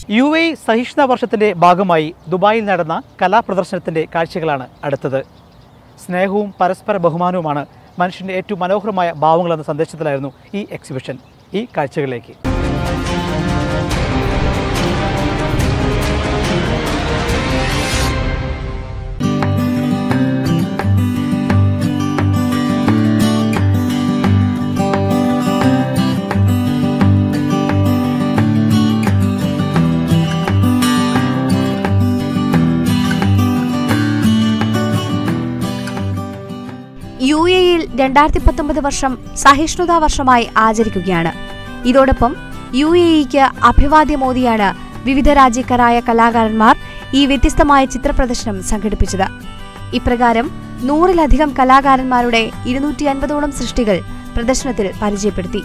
U A സഹിഷ്ണുതാ വർഷത്തിൻ്റെ ഭാഗമായി ദുബായിൽ നടന്ന കലാപ്രദർശനത്തിൻ്റെ കാഴ്ചകളാണ് അടുത്തത് സ്നേഹവും പരസ്പര ബഹുമാനവുമാണ് മനുഷ്യൻ്റെ ഏറ്റവും മനോഹരമായ ഭാവങ്ങളെന്ന സന്ദേശത്തിലായിരുന്നു ഈ എക്സിബിഷൻ ഈ കാഴ്ചകളിലേക്ക് യു എയിൽ രണ്ടായിരത്തി പത്തൊമ്പത് വർഷം സഹിഷ്ണുതാ വർഷമായി ആചരിക്കുകയാണ് ഇതോടൊപ്പം യു എ ഇക്ക് അഭിവാദ്യമോദിയാണ് വിവിധ രാജ്യക്കാരായ കലാകാരന്മാർ ഈ വ്യത്യസ്തമായ ചിത്രപ്രദർശനം സംഘടിപ്പിച്ചത് ഇപ്രകാരം നൂറിലധികം കലാകാരന്മാരുടെ ഇരുന്നൂറ്റി അൻപതോളം സൃഷ്ടികൾ പ്രദർശനത്തിൽ പരിചയപ്പെടുത്തി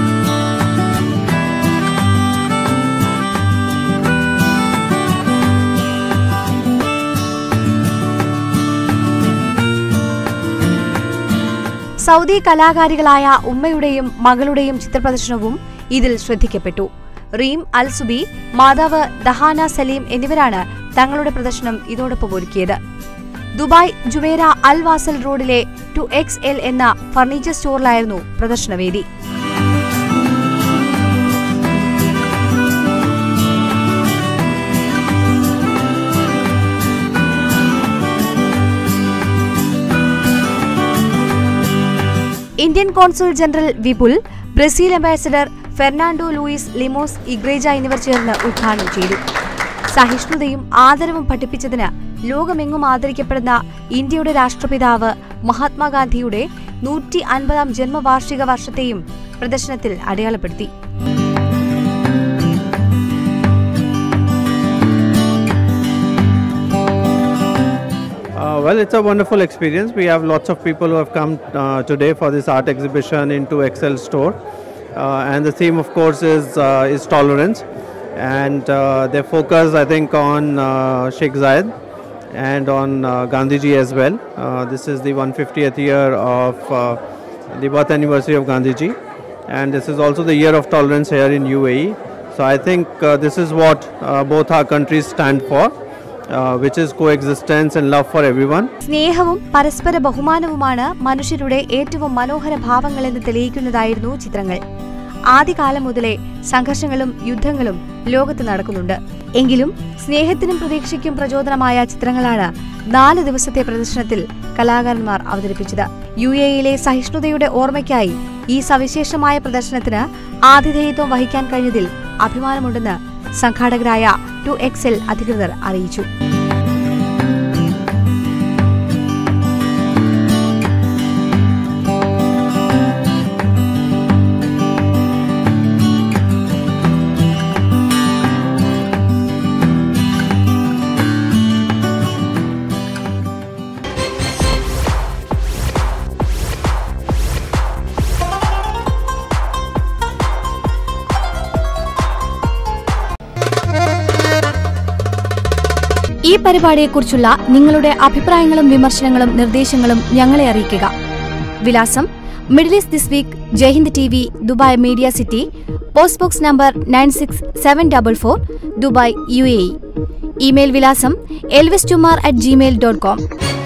സൗദി കലാകാരികളായ ഉമ്മയുടെയും മകളുടെയും ചിത്രപ്രദർശനവും ഇതിൽ ശ്രദ്ധിക്കപ്പെട്ടു റീം അൽ സുബി മാതാവ് ദഹാന സലീം എന്നിവരാണ് തങ്ങളുടെ പ്രദർശനം ഇതോടൊപ്പം ഒരുക്കിയത് ദുബായ് ജുമേര അൽ വാസൽ റോഡിലെ ടു എക്സ് എൽ എന്ന ഫർണിച്ചർ സ്റ്റോറിലായിരുന്നു പ്രദർശനവേദി Indian consul general Vipul Brazil ambassador Fernando Luis Lemos Igreja എന്നിവർ ചേർന്ന് ഉദ്ഘാടനം ചെയ്തു സഹിഷ്ണുതയും ആദരവും പഠിപ്പിച്ചതിന് ലോകമെങ്ങും ആദരിക്കപ്പെടുന്ന ഇന്ത്യയുടെ രാഷ്ട്രപിതാവ് മഹാത്മാഗാന്ധിയുടെ നൂറ്റി അൻപതാം ജന്മവാർഷിക വർഷത്തെയും പ്രദർശനത്തിൽ അടയാളപ്പെടുത്തി Uh, well, it's a wonderful experience. We have lots of people who have come uh, today for this art exhibition into Excel store, uh, and the theme, of course, is uh, is tolerance, and uh, they focus, I think, on uh, Sheikh Zayed and on uh, Gandhiji as well. Uh, this is the 150th year of uh, the birth anniversary of Gandhiji, and this is also the year of tolerance here in UAE. So I think uh, this is what uh, both our countries stand for. uh, which is coexistence and love for everyone. സ്നേഹവും പരസ്പര ബഹുമാനവുമാണ് മനുഷ്യരുടെ ഏറ്റവും മനോഹര ഭാവങ്ങളെന്ന് തെളിയിക്കുന്നതായിരുന്നു ചിത്രങ്ങൾ ആദ്യകാലം മുതലേ സംഘർഷങ്ങളും യുദ്ധങ്ങളും ലോകത്ത് നടക്കുന്നുണ്ട് എങ്കിലും സ്നേഹത്തിനും പ്രതീക്ഷയ്ക്കും പ്രചോദനമായ ചിത്രങ്ങളാണ് നാല് ദിവസത്തെ പ്രദർശനത്തിൽ കലാകാരന്മാർ അവതരിപ്പിച്ചത് യു എയിലെ സഹിഷ്ണുതയുടെ ഓർമ്മയ്ക്കായി ഈ സവിശേഷമായ പ്രദർശനത്തിന് ആതിഥേയത്വം വഹിക്കാൻ കഴിഞ്ഞതിൽ അഭിമാനമുണ്ടെന്ന് സംഘാടകരായ ടു എക്സൽ അധികൃതർ അറിയിച്ചു ഈ പരിപാടിയെക്കുറിച്ചുള്ള നിങ്ങളുടെ അഭിപ്രായങ്ങളും വിമർശനങ്ങളും നിർദ്ദേശങ്ങളും ഞങ്ങളെ അറിയിക്കുക വിലാസം Middle East this week Jaihind T V Dubai media city post box number nine six seven double four Dubai U A E email വിലാസം Elvis Tumar at Gmail dot com